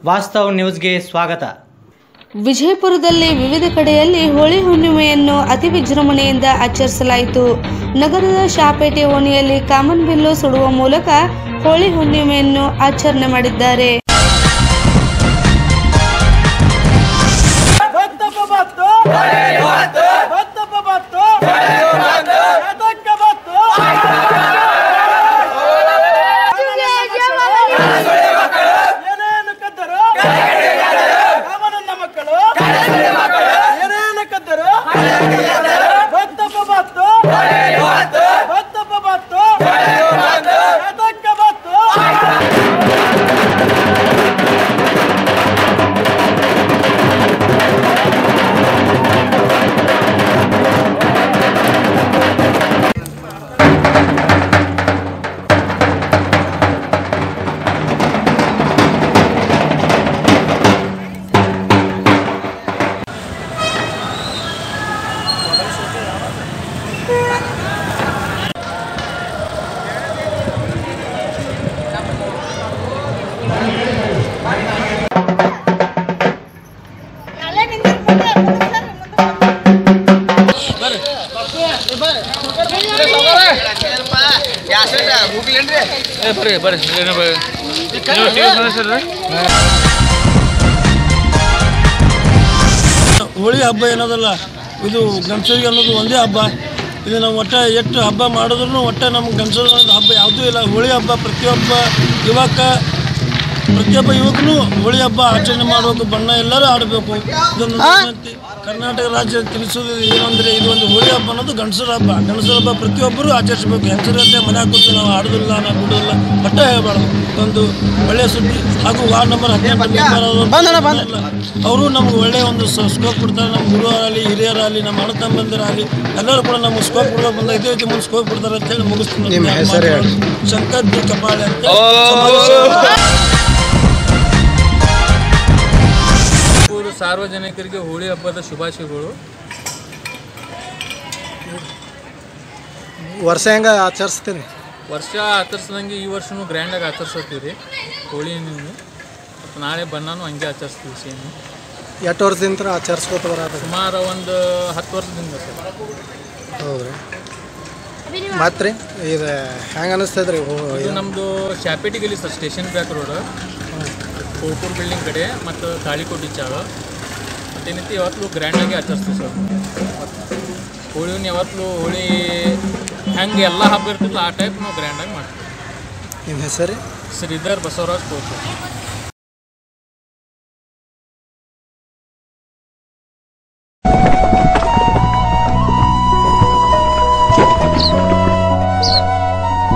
ವಾಸ್ತವ್ ನ್ಯೂಸ್ಗೆ ಸ್ವಾಗತ ವಿಜಯಪುರದಲ್ಲಿ ವಿವಿಧ ಕಡೆಯಲ್ಲಿ ಹೋಳಿ ಹುಣ್ಣಿಮೆಯನ್ನು ಅತಿ ವಿಜೃಂಭಣೆಯಿಂದ ಆಚರಿಸಲಾಯಿತು ನಗರದ ಶಾಪೇಟೆ ಓಣಿಯಲ್ಲಿ ಕಾಮನ್ ಬಿಲ್ಲು ಸುಡುವ ಮೂಲಕ ಹೋಳಿ ಹುಣ್ಣಿಮೆಯನ್ನು ಆಚರಣೆ ಮಾಡಿದ್ದಾರೆ ಬತ್ತಪ್ಪ ಬತ್ತು ಬತ್ತಪ್ಪ ಬತ್ತು ಎದಕ್ಕ ಬತ್ತು ಏನೇನು ಕದ್ದರು ರಾಮನನ್ನ ಮಕ್ಕಳು ಏನೇನು ಕದ್ದರು ಬತ್ತಪ್ಪ ಬತ್ತು ಬತ್ತಪ್ಪ ಬತ್ತು ಎದಕ್ಕ ಬತ್ತು ಹೋಳಿ ಹಬ್ಬ ಏನದಲ್ಲ ಇದು ಗಂಡಸರಿಗೆ ಅನ್ನೋದು ಒಂದೇ ಹಬ್ಬ ಇದು ನಾವು ಒಟ್ಟ ಎಷ್ಟು ಹಬ್ಬ ಮಾಡಿದ್ರು ಒಟ್ಟ ನಮ್ಮ ಗಂಡಸರ ಒಂದು ಹಬ್ಬ ಯಾವುದೂ ಇಲ್ಲ ಹೋಳಿ ಹಬ್ಬ ಪ್ರತಿಯೊಬ್ಬ ಯುವಕ ಪ್ರತಿಯೊಬ್ಬ ಯುವಕನು ಹೋಳಿ ಹಬ್ಬ ಆಚರಣೆ ಮಾಡಬೇಕು ಬಣ್ಣ ಎಲ್ಲರೂ ಆಡಬೇಕು ಇದೊಂದು ನಮ್ಮಂತೆ ಕರ್ನಾಟಕ ರಾಜ್ಯ ತಿಳಿಸೋದು ಏನು ಅಂದರೆ ಇದು ಒಂದು ಹೋಳಿ ಹಬ್ಬ ಅನ್ನೋದು ಗಂಡಸರ ಹಬ್ಬ ಗಂಡಸರ ಹಬ್ಬ ಪ್ರತಿಯೊಬ್ಬರು ಆಚರಿಸಬೇಕು ಹೆಂಗಸರಲ್ಲೇ ಮನೆ ಕೂತು ನಾವು ಆಡೋದಿಲ್ಲ ನಾವು ಬಿಡೋದಿಲ್ಲ ಒಟ್ಟ ಹೇಳ್ಬಾರ್ದು ಒಂದು ಒಳ್ಳೆಯ ಸುದ್ದಿ ಹಾಗೂ ವಾರ್ಡ್ ನಂಬರ್ ಹದಿನೆಂಟು ಅವರು ನಮ್ಗೆ ಒಳ್ಳೆಯ ಒಂದು ಸ್ಕೋಪ್ ಕೊಡ್ತಾರೆ ನಮ್ಮ ಗುರುವರಾಗಲಿ ಹಿರಿಯರಾಗಲಿ ನಮ್ಮ ಅಣ್ಣ ತಮ್ಮಂದಿರಾಗಲಿ ಎಲ್ಲರೂ ಕೂಡ ನಮ್ಗೆ ಸ್ಕೋಪ್ ಕೊಡೋಕೆ ಬಂದ ಇದೇ ರೀತಿ ಮುಂದೆ ಸ್ಕೋಪ್ ಕೊಡ್ತಾರೆ ಅಂತ ಹೇಳಿ ಮುಗಿಸ್ತೀನಿ ಶಂಕರ್ ಬಿ ಕಪಾಳೆ ಅಂತ ಊರು ಸಾರ್ವಜನಿಕರಿಗೆ ಹೋಳಿ ಹಬ್ಬದ ಶುಭಾಶಯಗಳು ವರ್ಷ ಹೆಂಗ ಆಚರಿಸ್ತೀರಿ ವರ್ಷ ಆಚರಿಸ್ದಂಗೆ ಈ ವರ್ಷನೂ ಗ್ರ್ಯಾಂಡಾಗಿ ಆಚರಿಸ್ತೀವಿ ರೀ ಹೋಳಿ ಮತ್ತು ನಾಳೆ ಬಣ್ಣನೂ ಹಂಗೆ ಆಚರಿಸ್ತೀವಿ ಸೇಮ್ ಎಷ್ಟು ವರ್ಷದಿಂದ ಆಚರಿಸ್ಕೊತ ಬರೋದು ಸುಮಾರು ಒಂದು ಹತ್ತು ವರ್ಷದಿಂದ ಸರ್ ಹೌದ್ರಿ ಮತ್ತೆ ರೀ ಇದು ಹೆಂಗೆ ಅನಿಸ್ತದ್ರಿ ಇದು ನಮ್ಮದು ಶಾಪೇಟಿ ಗಲಿ sir station back road Kopur building ಕಡೆ ಮತ್ತು ತಾಳಿಕೋಟಿ ಜಾಗ ಮತ್ತೇನೈತಿ ಯಾವತ್ತೂ ಗ್ರ್ಯಾಂಡಾಗಿ ಆಚರಿಸ್ತೀವಿ ಸರ್ ಹೋಳಿನ ಯಾವತ್ತೂ ಹೋಳಿ ಹೆಂಗೆ ಎಲ್ಲ ಹಬ್ಬ ಇರ್ತಿಲ್ಲ ಆ ಟೈಪ್ ನಾವು ಗ್ರ್ಯಾಂಡಾಗಿ ಮಾಡ್ತೀವಿ ನಿಮ್ಮ ಹೆಸರು ಶ್ರೀಧರ್ ಬಸವರಾಜ್ ಕೋಪೂರ್